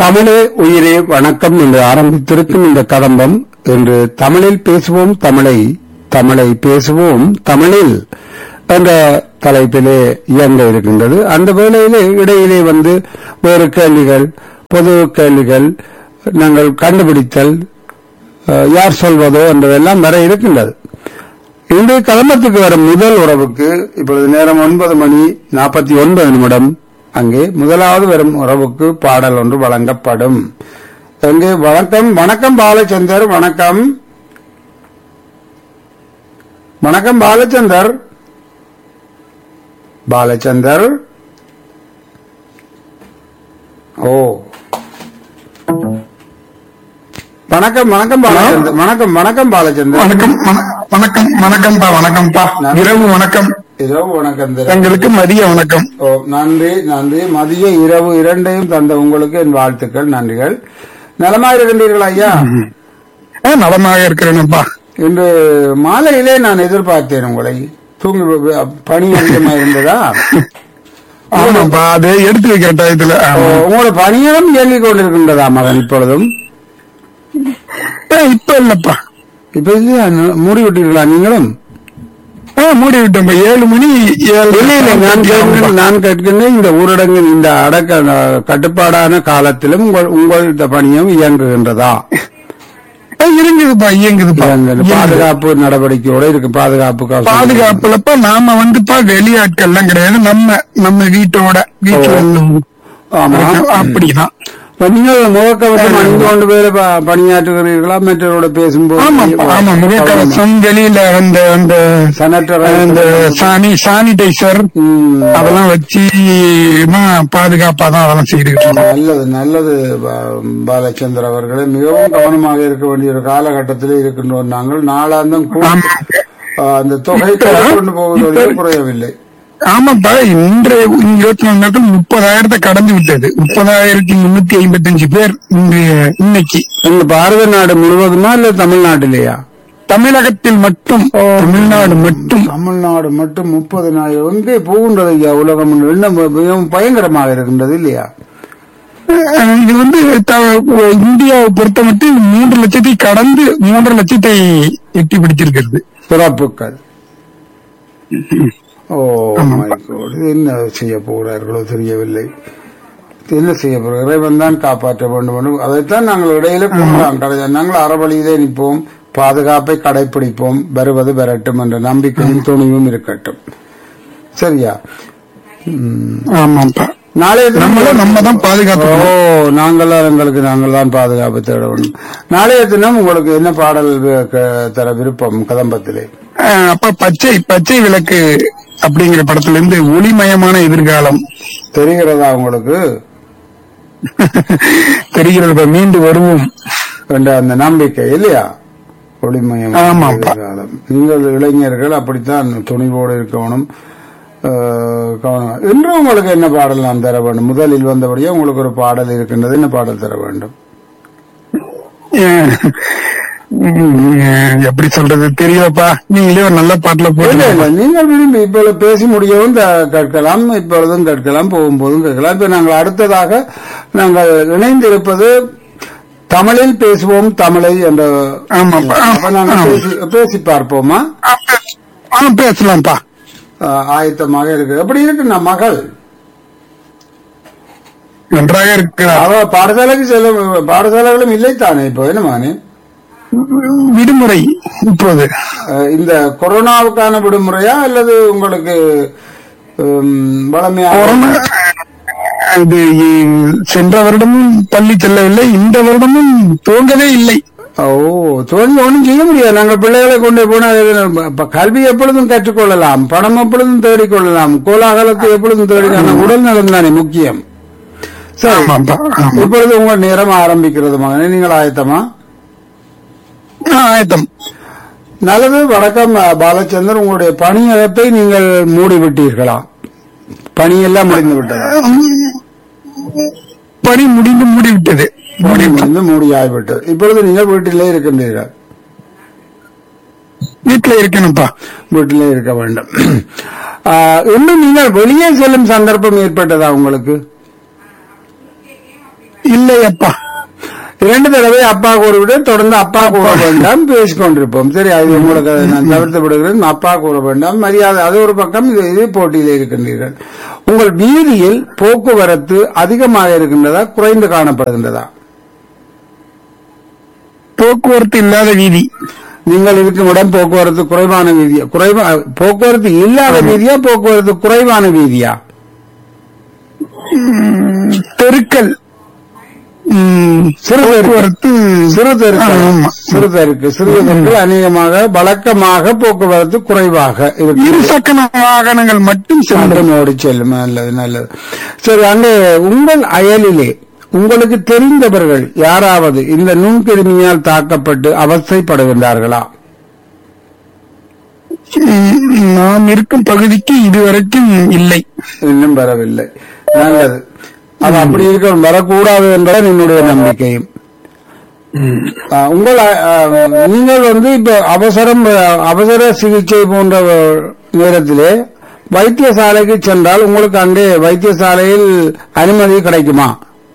தமிழே உயிரே வணக்கம் என்று ஆரம்பித்திருக்கும் இந்த கதம்பம் இன்று தமிழில் பேசுவோம் தமிழை தமிழை பேசுவோம் தமிழில் என்ற தலைப்பிலே இயங்க இருக்கின்றது அந்த வேளையிலே இடையிலே வந்து வேறு கேள்விகள் பொது கேள்விகள் நாங்கள் கண்டுபிடித்தல் அஹ், யார் சொல்வதோ என்றதெல்லாம் வர இருக்கின்றது இன்று கதம்பத்துக்கு வரும் முதல் உறவுக்கு இப்பொழுது நேரம் ஒன்பது மணி நாற்பத்தி ஒன்பது நிமிடம் அங்கே முதலாவது வரும் உறவுக்கு பாடல் ஒன்று வழங்கப்படும் அங்கே வணக்கம் வணக்கம் பாலச்சந்தர் வணக்கம் வணக்கம் பாலச்சந்தர் பாலச்சந்தர் ஓ வணக்கம் வணக்கம் பாலச்சந்தர் வணக்கம் வணக்கம் பாலச்சந்தர் வணக்கம் வண- வணக்கம் வணக்கம்ப்பா வணக்கம்ப்பா இரவு வணக்கம் இரவு வணக்கம் திரு. எங்களுக்கு மதிய வணக்கம் ஓ நன்றி நன்றி மதிய இரவு இரண்டையும் தந்த உங்களுக்கு என் வாழ்த்துக்கள் நன்றிகள் நலமா இருக்கின்றீர்கள் ஐயா ஆ, நலமாக இருக்கிறேனப்பா இன்று மாலையிலே நான் எதிர்பார்த்தேன் உங்களை தூங்கி வ- பணி அதிகமா இருந்ததா ஆமாப்பா அது எடுத்து வைக்கிற டயத்துல ஓ, உங்களோட பணியிடம் இயங்கிக் கொண்டிருக்கின்றதா மகன் இப்பொழுதும் இப்ப இல்லப்பா இப்ப இல்லையா நு- மூடி விட்டீர்களா நீங்களும் ஆ, மூடி விட்டோம்ப்பா ஏழு மணி ஏழு இல்லை இல்லை நான் கேட்கிறேன் நான் கேட்கின்றேன் இந்த ஊரடங்கின் இந்த அடக்க கட்டுப்பாடான காலத்திலும் உங்கள் உங்கள் இந்த பணியும் இயங்குகின்றதா ஆ, இயங்குதுப்பா இயங்குதுப்பா இயங்குது. இயங்குது. பாதுகாப்பு நடவடிக்கையோட இருக்கு பாதுகாப்பு கவசம். பாதுகாப்புலப்ப நாம வந்துப்பா வெளியாட்கள்லாம் கிடையாது நம்ம நம்ம வீட்டோட வீட்டுல உள்ள- ஆமா அப்படிதான் இப்ப நீங்கள் முகக்கவசம் அணிந்து கொண்டு பேர் பணியாற்றுகிறீர்களா மற்றவரோட பேசும்போது ஆமாப்பா ஆமா முகக்கவசம் வெளியில அந்த அந்த சனட்டர் அந்த சானி சானிடைசர் ம், அதெல்லாம் வச்சு தான் பாதுகாப்பா தான் அதெல்லாம் செய்துக்கிட்டு இருக்கோம் நல்லது நல்லது பா- பாலச்சந்தர் அவர்களே மிகவும் கவனமாக இருக்க வேண்டிய ஒரு காலகட்டத்தில் இருக்கின்றோம் நாங்கள் நாளாந்தம் கூட ஆமா. ஆ, அந்த தொகை கொண்டு போவதோடு குறையவில்லை ஆமாப்பா இன்றைய இருபத்தி நாலு நேரத்தில் முப்பதாயிரத்தை கடந்து விட்டது முப்பதாயிரத்தி முன்னூத்தி ஐம்பத்தஞ்சு பேர் இன்றைய இன்னைக்கு எங்க பாரத நாடு முழுவதுமா இல்ல தமிழ்நாட்டிலேயா தமிழகத்தில் மட்டும் தமிழ்நாடு மட்டும் தமிழ்நாடு மட்டும் முப்பது நாள் எங்கே போகின்றது ஐயா உலகம் இன்னும் மிகவும் பயங்கரமாக இருக்கின்றது இல்லையா அஹ், இது வந்து த- இந்தியாவை பொறுத்த மட்டும் மூன்று லட்சத்தை கடந்து மூன்று லட்சத்தை எட்டி பிடிச்சிருக்கிறது பிறப்புக்கள் ஓ my God. இது என்ன செய்ய போகிறார்களோ தெரியவில்லை இது என்ன செய்ய போகிறார் இறைவன் தான் காப்பாற்ற வேண்டும் என்று அதைத்தான் நாங்கள் இடையில கூறலாம் கடை நாங்கள் அறவழியிலே நிற்போம் பாதுகாப்பை கடைபிடிப்போம் வருவது வரட்டும் என்ற நம்பிக்கையும் துணிவும் இருக்கட்டும் சரியா ம். ஆமாப்பா நாளைய தினம் நம்மள நம்ம தான் ஓ பாதுகாப்பு நாங்கள் எங்களுக்கு நாங்கள் தான் பாதுகாப்பு தேட வேண்டும் நாளைய தினம் உங்களுக்கு என்ன பாடல் வி- க- தர விருப்பம் கதம்பத்திலே அஹ், அப்ப பச்சை பச்சை விளக்கு அப்படிங்கிற படத்துல இருந்து ஒளிமயமான எதிர்காலம் தெரிகிறதா உங்களுக்கு தெரிகிறது இப்ப மீண்டு வருவோம் என்ற அந்த நம்பிக்கை இல்லையா ஒளிமயம் ஆமாப்பா. எதிர்காலம். நீங்கள் இளைஞர்கள் அப்படித்தான் துணிவோடு இருக்கணும் அஹ், கவனம் இன்று உங்களுக்கு என்ன பாடல் நான் தர வேண்டும் முதலில் வந்தபடியே உங்களுக்கு ஒரு பாடல் இருக்கின்றது என்ன பாடல் தர வேண்டும் அஹ், உம், எப்படி சொல்றது தெரியலப்பா நீங்களே ஒரு நல்ல பாட்டுல இல்ல போடுங்க இல்ல நீங்கள் விரும்பி இப்பொழுது பேசி முடியவும் த- கேட்கலாம் இப்பொழுதும் கேட்கலாம் போகும்போதும் கேட்கலாம் இப்ப நாங்கள் அடுத்ததாக நாங்கள் இணைந்திருப்பது தமிழில் பேசுவோம் தமிழை என்ற ஆமாப்பா அப்ப நாங்கள் பேசி- பேசி பார்ப்போமா ஆ பேசலாம்ப்பா ஆஹ் ஆயத்தமாக இருக்கு எப்படி இருக்கு நான் மகள் நன்றாக இருக்கிறார் அவ பாடசாலைக்கு செல்ல பாடசாலைகளும் இல்லைத்தானே இப்போ என்னமானே விடுமுறை இப்போது ஆஹ் இந்த கொரோனாவுக்கான விடுமுறையா அல்லது உங்களுக்கு ஹம், வளமையாக கொரோனா இது இ- சென்ற வருடமும் பள்ளி செல்லவில்லை இந்த வருடமும் துவங்கவே இல்லை ஓ தோல்வி ஒன்றும் செய்ய முடியாது நாங்கள் பிள்ளைகளை கொண்டு போனால் இப்ப கல்வி எப்பொழுதும் கற்றுக்கொள்ளலாம் பணம் எப்பொழுதும் தேடிக்கொள்ளலாம் கோலாகலத்தை எப்பொழுதும் தேடிக்கலாம் உடல் நலம் தானே முக்கியம் சரி ஆமாப்பா ஆமா. இப்பொழுது உங்கள் நேரம் ஆரம்பிக்கிறது மகனே நீங்கள் ஆயத்தமா ஆ, ஆயத்தம் நல்லது வணக்கம் அஹ், பாலச்சந்தர் உங்களுடைய பணியகத்தை நீங்கள் மூடிவிட்டீர்களா பணியெல்லாம் முடிந்து விட்டதா பணி முடிந்து மூடிவிட்டது பணி முடிந்து மூடியாகிவிட்டது இப்பொழுது நீங்கள் வீட்டிலே இருக்கின்றீர்கள் வீட்டுல இருக்கணும்ப்பா வீட்டிலே இருக்க வேண்டும் ஆஹ், இன்னும் நீங்கள் வெளியே செல்லும் சந்தர்ப்பம் ஏற்பட்டதா உங்களுக்கு இல்லை அப்பா இரண்டு தடவை அப்பா கூறிவிட்டு தொடர்ந்து அப்பா கூற வேண்டாம் பேசிக் கொண்டிருப்போம் சரி அது உங்களுக்கு அதை நான் தவிர்த்து விடுகிறேன் அப்பா கூற வேண்டாம் மரியாதை அது ஒரு பக்கம் இது இது போட்டியில் இருக்கின்றீர்கள் உங்கள் வீதியில் போக்குவரத்து அதிகமாக இருக்கின்றதா குறைந்து காணப்படுகின்றதா போக்குவரத்து இல்லாத வீதி நீங்கள் இருக்கும் இடம் போக்குவரத்து குறைவான வீதியா குறைவா போக்குவரத்து இல்லாத வீதியா போக்குவரத்து குறைவான வீதியா தெருக்கள் ம், சிறு தெருக்கு. போக்குவரத்து சிறு தெருக்கள் ஆமா. சிறு தெருக்கு சிறு தெருக்கள் அநேகமாக வழக்கமாக போக்குவரத்து குறைவாக இருக்கு இருசக்கர வாகனங்கள் மட்டும் செல்லும் மட்டும் ஓடி செல்லும் நல்லது நல்லது சரி அங்கே உங்கள் அயலிலே உங்களுக்கு தெரிந்தவர்கள் யாராவது இந்த நுண்கிருமியால் தாக்கப்பட்டு அவஸ்தைப்படுகின்றார்களா ம், நாம் இருக்கும் பகுதிக்கு இதுவரைக்கும் இல்லை இன்னும் வரவில்லை நல்லது அது அப்படி இருக்க வரக்கூடாது என்பது என்னுடைய நம்பிக்கையும் ஆ, உங்கள் ஆ, நீங்கள் வந்து இப்ப அவசரம் ஆ, அவசர சிகிச்சை போன்ற நேரத்திலே வைத்தியசாலைக்கு சென்றால் உங்களுக்கு அங்கே வைத்தியசாலையில் அனுமதி கிடைக்குமா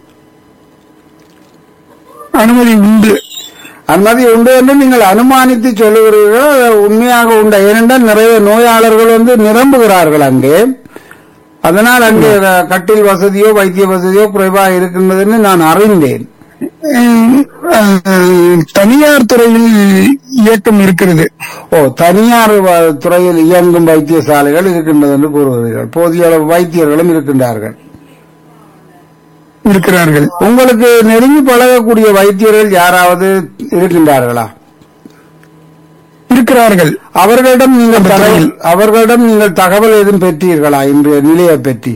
அனுமதி உண்டு அனுமதி உண்டு என்று நீங்கள் அனுமானித்து சொல்லுகிறீர்கள் அது உண்மையாக உண்டு ஏனென்றால் நிறைய நோயாளர்கள் வந்து நிரம்புகிறார்கள் அங்கே அதனால் அங்கே கட்டில் வசதியோ வைத்திய வசதியோ குறைவாக இருக்கின்றதுன்னு நான் அறிந்தேன் ம், அஹ், தனியார் துறையில் இயக்கம் இருக்கிறது ஓ தனியார் வ- துறையில் இயங்கும் வைத்தியசாலைகள் இருக்கின்றது என்று கூறுகிறீர்கள் போதிய அளவு வைத்தியர்களும் இருக்கின்றார்கள் இருக்கிறார்கள் உங்களுக்கு நெருங்கி பழகக்கூடிய வைத்தியர்கள் யாராவது இருக்கின்றார்களா இருக்கிறார்கள் அவர்களிடம் நீங்கள் அந்த தகவல் துறையில். அவர்களிடம் நீங்கள் தகவல் எதுவும் பெற்றீர்களா இன்றைய நிலையை பற்றி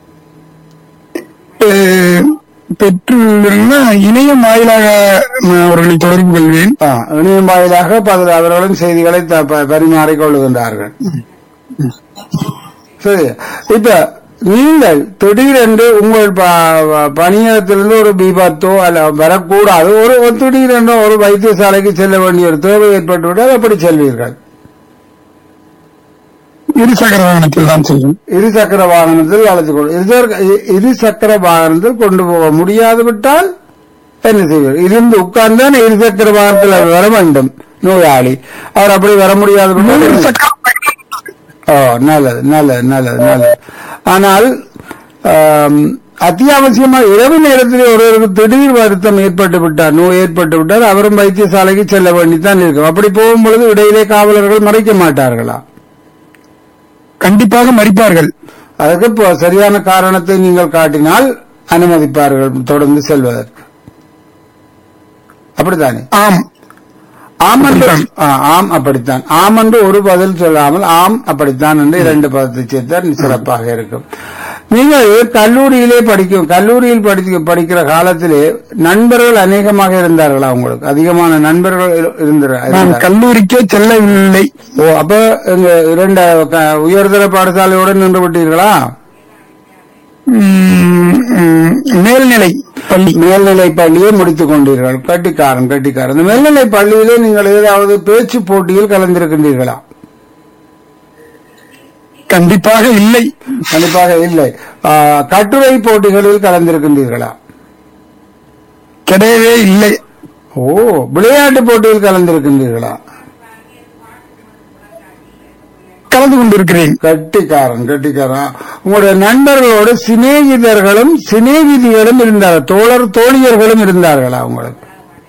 அஹ், பெற்றுள்ளா இணையம் வாயிலாக நான் அவர்களை தொடர்பு கொள்வேன் ஆ, இணையம் வாயிலாக பல அவர்களும் செய்திகளை த- ப- பரிமாறிக் கொள்ளுகின்றார்கள் சரி இப்ப நீங்கள் திடீரென்று உங்கள் ப- ப- பணியிடத்திலிருந்து ஒரு விபத்தோ அல்ல வரக்கூடாது ஒரு ஒரு திடீரென்று ஒரு வைத்தியசாலைக்கு செல்ல வேண்டிய ஒரு தேவை ஏற்பட்டுவிட்டால் எப்படி செல்வீர்கள் இருசக்கர வாகனத்தில் தான் செல்லும் இரு சக்கர வாகனத்தில் அழைத்து கொண்டு இருசக்கர- இ- இரு சக்கர வாகனத்தில் கொண்டு போக முடியாது விட்டால் என்ன செய்வார் இருந்து உட்கார்ந்தான் இரு சக்கர வாகனத்தில் அவர் வர வேண்டும் நோயாளி அவர் அப்படி வர முடியாது விட்டால் மூன்று என்ன- சக்கர ஓ நல்லது நல்லது நல்லது நல்லது ஆனால் ஆம், அத்தியாவசியமா இரவு நேரத்தில் ஒருவருக்கு திடீர் வருத்தம் ஏற்பட்டு விட்டார் நோய் ஏற்பட்டு விட்டார் அவரும் வைத்தியசாலைக்கு செல்ல வேண்டித்தான் இருக்கும் அப்படி போகும்பொழுது இடையிலே காவலர்கள் மறைக்க மாட்டார்களா கண்டிப்பாக மறிப்பார்கள் அதற்கு இப்போ சரியான காரணத்தை நீங்கள் காட்டினால் அனுமதிப்பார்கள் தொடர்ந்து செல்வதற்கு அப்படித்தானே ஆம் ஆம் என்று அப்படித்தான். ஆ, ஆம் அப்படித்தான் ஆம் என்று ஒரு பதில் சொல்லாமல் ஆம் அப்படித்தான் என்று இரண்டு பதத்தை சேர்த்தால் சிறப்பாக இருக்கும் நீங்கள் கல்லூரியிலே படிக்கும் கல்லூரியில் படிக்க படிக்கிற காலத்திலே நண்பர்கள் அநேகமாக இருந்தார்களா உங்களுக்கு அதிகமான நண்பர்கள் இரு- இருந்திர- நான் இருந்தார்களா? கல்லூரிக்கே செல்லவில்லை ஓ அப்ப இந்த இரண்டு க- உயர்தர பாடசாலையோடு நின்று விட்டீர்களா ம், ம், மேல்நிலை பள்ளி மேல்நிலை பள்ளியை முடித்துக் கொண்டீர்கள் கட்டிக்காரன் கட்டிக்காரன் இந்த மேல்நிலை பள்ளியிலே நீங்கள் ஏதாவது பேச்சு போட்டியில் கலந்திருக்கின்றீர்களா கண்டிப்பாக இல்லை கண்டிப்பாக இல்லை ஆ, கட்டுரை போட்டிகளில் கலந்திருக்கின்றீர்களா கிடையவே இல்லை ஓ விளையாட்டு போட்டியில் கலந்திருக்கின்றீர்களா கலந்து கொண்டிருக்கிறேன் கட்டிக்காரன் கட்டிக்காரன் உங்களுடைய நண்பர்களோடு சிநேகிதர்களும் சிநேகிதிகளும் இருந்தார்கள் தோழர் தோழியர்களும் இருந்தார்களா உங்களுக்கு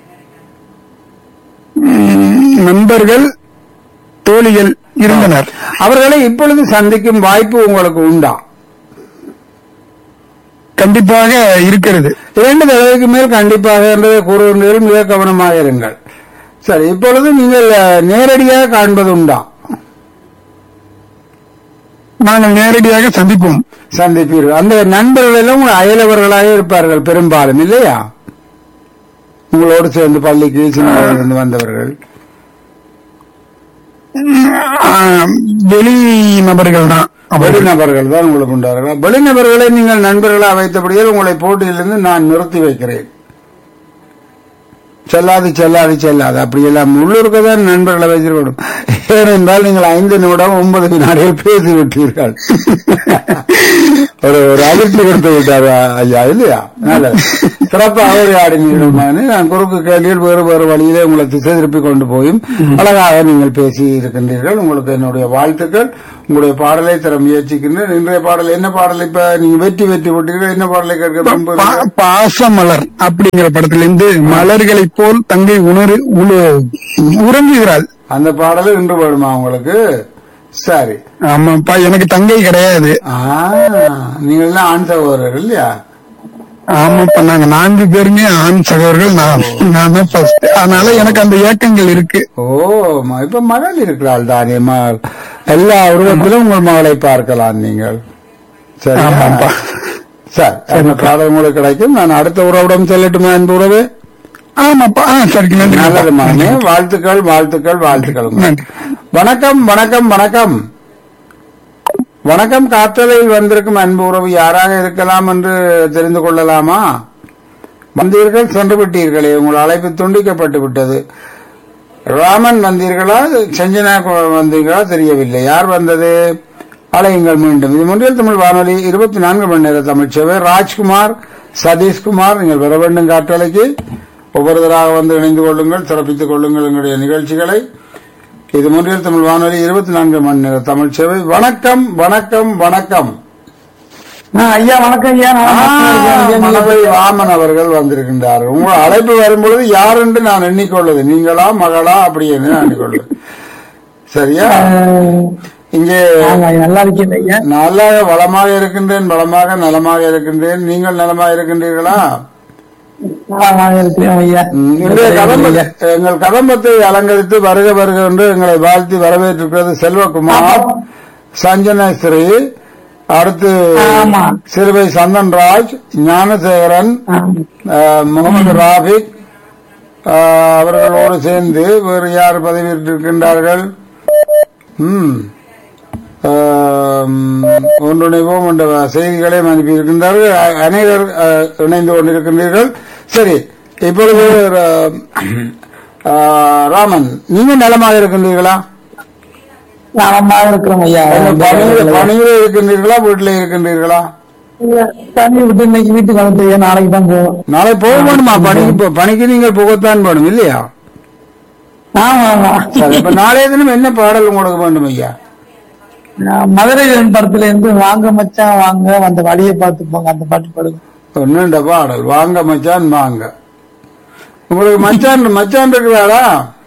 ம், நண்பர்கள் தோழிகள் இருந்தனர் அவர்களை இப்பொழுது சந்திக்கும் வாய்ப்பு உங்களுக்கு உண்டா கண்டிப்பாக இருக்கிறது இரண்டு தடவைக்கு மேல் கண்டிப்பாக என்பதை கூறுகின்றீர்கள் மிக கவனமாக இருங்கள் சரி இப்பொழுது நீங்கள் அஹ், நேரடியாக காண்பது உண்டா நாங்கள் நேரடியாக சந்திப்போம் சந்திப்பீர்கள் அந்த நண்பர்கள் எல்லாம் உங்கள் அயலவர்களாக இருப்பார்கள் பெரும்பாலும் இல்லையா உங்களோடு சேர்ந்து பள்ளிக்கு சின்ன வயதிலிருந்து வந்தவர்கள் ஆ, வெளி நபர்கள் தான் அவர்கள் வெளிநபர்கள் தான் உங்களுக்கு உண்டார்கள் வெளிநபர்களை நீங்கள் நண்பர்களாக வைத்தபடியால் உங்களை போட்டியிலிருந்து நான் நிறுத்தி வைக்கிறேன் செல்லாது செல்லாது செல்லாது அப்படியெல்லாம் உள்ளூருக்கு தான் நண்பர்களை வச்சிருக்கணும் ஏனென்றால் நீங்கள் ஐந்து நிமிடம் ஒன்பது வினாடிகள் பேசி விட்டீர்கள் ஒரு ஒரு அதிர்ச்சி கொடுத்து விட்டார் ஐயா இல்லையா நல்லது சிறப்பாக ஒரு ஆடினீர்கள் நான் குறுக்கு கேள்வியில் வேறு வேறு வழியிலே உங்களை திசை திருப்பி கொண்டு போயும் அழகாக நீங்கள் பேசி இருக்கின்றீர்கள் உங்களுக்கு என்னுடைய வாழ்த்துக்கள் உங்களுடைய பாடலை தர முயற்சிக்கின்றேன் இன்றைய பாடல் என்ன பாடல் இப்ப நீங்க வெற்றி வெற்றி விட்டீர்கள் என்ன பாடலை கேட்க விரும்புகிறீர்கள்? பா- பாசமலர் அப்படிங்கிற படத்திலிருந்து மலர்களைப் போல் தங்கை உணரு உழு- உறங்குகிறாள் அந்த பாடல் இன்று வேணுமா உங்களுக்கு சரி ஆமாப்பா எனக்கு தங்கை கிடையாது ஆ, நீங்க எல்லாம் ஆண் சகோதரர் இல்லையா ஆமாப்பா நாங்க நான்கு பேருமே ஆண் சகோதரர்கள் நான் நான் தான் ஃபர்ஸ்ட் அதனால எனக்கு அந்த ஏக்கங்கள் இருக்கு ஓ ம- இப்ப மகள் இருக்கிறாள் தானே மகள் எல்லா உருவத்திலும் உங்கள் மகளை பார்க்கலாம் நீங்கள் சரி ஆமாப்பா. சார் அந்த பாடல் உங்களுக்கு கிடைக்கும் நான் அடுத்த உறவிடம் செல்லட்டுமா அன்பு உறவு ஆமாப்பா ஆ சரி நன்றி நல்லது மாமே வாழ்த்துக்கள் வாழ்த்துக்கள் வாழ்த்துக்கள் நன்றி வணக்கம் வணக்கம் வணக்கம் வணக்கம் காற்றலையில் வந்திருக்கும் அன்பு உறவு யாராக இருக்கலாம் என்று தெரிந்து கொள்ளலாமா வந்தீர்கள் சென்று விட்டீர்களே உங்கள் அழைப்பு துண்டிக்கப்பட்டு விட்டது ராமன் வந்தீர்களா செஞ்சனா கு- வந்தீர்களா தெரியவில்லை யார் வந்தது அலையுங்கள் மீண்டும் இது முன்றில் தமிழ் வானொலி இருபத்தி நான்கு மணி நேர தமிழ் சேவை ராஜ்குமார் சதீஷ்குமார் நீங்கள் வர வேண்டும் காற்றலைக்கு ஒவ்வொருவராக வந்து இணைந்து கொள்ளுங்கள் சிறப்பித்துக் கொள்ளுங்கள் எங்களுடைய நிகழ்ச்சிகளை இது முன்றில் தமிழ் வானொலி இருபத்தி நான்கு மணி நேர தமிழ் சேவை வணக்கம் வணக்கம் வணக்கம் ஐயா வணக்கம் ஐயா மணவை வாமன் அவர்கள் வந்திருக்கின்றார் உங்கள் அழைப்பு வரும்பொழுது யார் என்று நான் எண்ணிக்கொள்வது நீங்களா மகளா அப்படி என்று நான் எண்ணிக்கொள்வது சரியா இங்கே நல்லா இருக்கேன் ஐயா நல்லா வளமாக இருக்கின்றேன் வளமாக நலமாக இருக்கின்றேன் நீங்கள் நலமாக இருக்கின்றீர்களா இருக்கிறேன் ஐயா ம், இன்றைய கதம்ப எங்கள் கதம்பத்தை அலங்கரித்து வருக வருக என்று எங்களை வாழ்த்தி வரவேற்றிருக்கிறது செல்வகுமார் சஞ்சனஸ்ரீ அடுத்து ஆமா. சிறுவை சந்தன்ராஜ் ஞானசேகரன் அஹ், முகமது ராபிக் அஹ், அவர்களோடு சேர்ந்து வேறு யார் பதவியேற்றிருக்கின்றார்கள் ம் ஆம், ஒன்றிணைவோம் என்ற செய்திகளையும் அனுப்பியிருக்கின்றார்கள் அ- அநேகர் அஹ், இணைந்து கொண்டிருக்கின்றீர்கள் சரி இப்பொழுது ர- அஹ், ராமன் நீங்க நலமாக இருக்கின்றீர்களா நலமா இருக்கிறோம் ஐயா பணியில் பணியில இருக்கின்றீர்களா வீட்டில இருக்கின்றீர்களா தண்ணி விட்டு இன்னைக்கு வீட்டுக்கு வந்து ஐயா நாளைக்கு தான் போவோம் நாளை போக வேணுமா பணிக்கு போ- பணிக்கு நீங்கள் போகத்தான் வேணும் இல்லையா ஆமா ஆமா சரி இப்ப நாளைய தினம் என்ன பாடல் உங்களுக்கு வேண்டும் ஐயா நான் மதுரை வீரன் படத்துல இருந்து வாங்க மச்சான் வாங்க அந்த வழியை பார்த்து போங்க அந்த பாட்டு பாடுங்க நீண்ட பாடல் வாங்க மச்சான் வாங்க உங்களுக்கு மச்சான் மச்சான் இருக்கிறாரா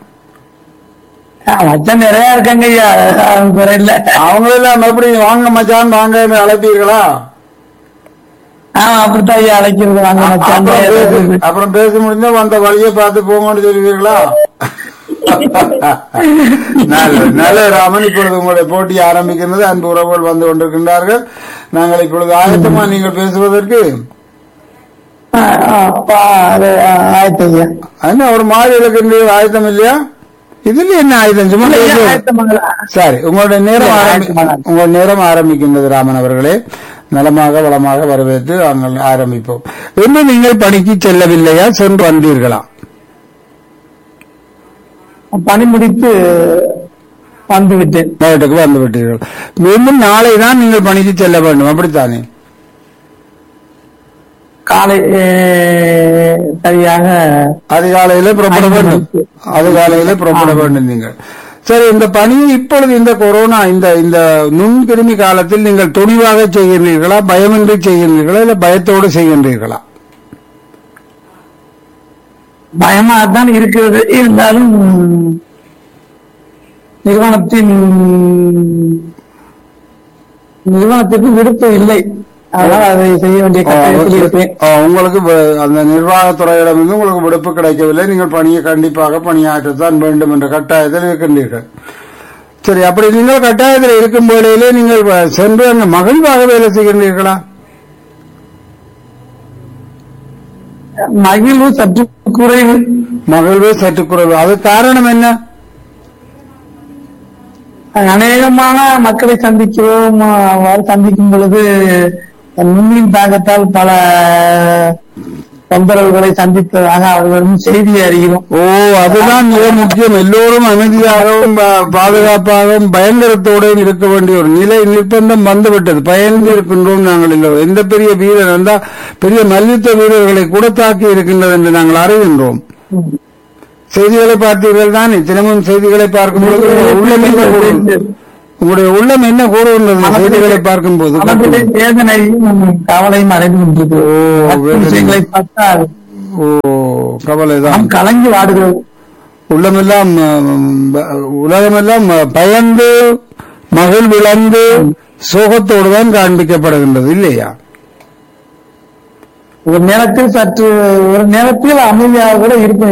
ஆ, மச்சான் நிறைய இருக்காங்க ஐயா அது குறை இல்ல அவங்களெல்லாம் எப்படி வாங்க மச்சான் வாங்க அழைப்பீர்களா ஆமா அப்படித்தான் ஐயா அழைக்கிறது வாங்க மச்சான் அப்புறம் பேசி- அப்புறம் பேசி முடிஞ்சா வந்த வழியை பார்த்து போங்கன்னு சொல்லுவீர்களா நல்லது நல்ல ராமன் இப்பொழுது உங்களுடைய போட்டி ஆரம்பிக்கின்றது அன்பு உறவுகள் வந்து கொண்டிருக்கின்றார்கள் நாங்கள் இப்பொழுது ஆயத்தமா நீங்கள் பேசுவதற்கு ஆ, ஆ, அப்பா, அது, ஆ, ஆயிரத்து ஐயா என்ன ஒரு மாதிரி இருக்கின்ற ஆயத்தம் இல்லையா இதுல என்ன ஆயுதம் சும்மா ஐயா, பேசு. ஆயிரத்து மங்களா. சரி உங்களுடைய நேரம் இல்ல, ஆரம்பி- ஆயத்தமானாங்க. உங்கள் நேரம் ஆரம்பிக்கின்றது ராமன் அவர்களே நலமாக வளமாக வரவேற்று நாங்கள் ஆரம்பிப்போம் இன்னும் நீங்கள் பணிக்கு செல்லவில்லையா சென்று வந்தீர்களா பணி முடித்து வந்து விட்டேன் வீட்டுக்கு வந்து விட்டீர்கள் மீண்டும் நாளை தான் நீங்கள் பணிக்கு செல்ல வேண்டும் அப்படித்தானே காலை ஏ, சரியாக அதிகாலையில புறப்பட ஐந்து வேண்டும் மணிக்கு. அதிகாலையில புறப்பட வேண்டும் நீங்கள் சரி இந்த பணியை இப்பொழுது இந்த கொரோனா இந்த இந்த நுண்கிருமி காலத்தில் நீங்கள் துணிவாக செய்கின்றீர்களா பயமின்றி செய்கின்றீர்களா இல்ல பயத்தோடு செய்கின்றீர்களா பயமா தான் இருக்கிறது இருந்தாலும் நிறுவனத்தின் நிறுவனத்திற்கு விருப்பம் இல்லை அதனால் அதை செய்ய வேண்டிய கட்டாயத்தில் இருப்பேன் ஆ, உங்களுக்கு வ- அந்த நிர்வாகத்துறையிடமிருந்து உங்களுக்கு விடுப்பு கிடைக்கவில்லை நீங்கள் பணியை கண்டிப்பாக பணியாற்றத்தான் வேண்டும் என்ற கட்டாயத்தில் இருக்கின்றீர்கள் சரி அப்படி நீங்கள் கட்டாயத்தில் இருக்கும் வேளையிலே நீங்கள் வ- சென்று அங்கு மகிழ்வாக வேலை செய்கின்றீர்களா மகிழ்வு சற்று குறைவு மகிழ்வு சற்று குறைவு அது காரணம் என்ன அநேகமான மக்களை சந்திக்கிறோம் அவ்வாறு சந்திக்கும் பொழுது நுண்ணின் தாக்கத்தால் பல தொந்தரவுகளை சந்தித்ததாக அவர்களிடம் செய்தியை அறிகிறோம் ஓ அதுதான் மிக முக்கியம் எல்லோரும் அமைதியாகவும் பா- பாதுகாப்பாகவும் பயங்கரத்தோடும் இருக்க வேண்டிய ஒரு நிலை நிர்பந்தம் வந்துவிட்டது பயந்து இருக்கின்றோம் நாங்கள் எல்லோரும் எந்த பெரிய வீரர் வந்தா பெரிய மல்யுத்த வீரர்களை கூட தாக்கி இருக்கின்றது என்று நாங்கள் அறிகின்றோம் செய்திகளை பார்த்தீர்கள் தான் தினமும் செய்திகளை பார்க்கும்போது உங்களுடைய உள்ளம் என்ன கூறுகிறது? உங்களுடைய உள்ளம் என்ன கூறுகின்றது செய்திகளை பார்க்கும்போது மனதிலே வேதனையும் கவலையும் அடைந்து கொண்டிருக்கு ஓ, மற்ற வேதனை. விஷயங்களை பார்த்தால் ஓ கவலைதான் நாம் கலங்கி வாடுகிறோம் உள்ளமெல்லாம் ம், ப- உலகமெல்லாம் பயந்து மகிழ்விழந்து சோகத்தோடு தான் காண்பிக்கப்படுகின்றது இல்லையா ஒரு நேரத்தில் சற்று ஒரு நேரத்தில் அமைதியாக கூட இருக்க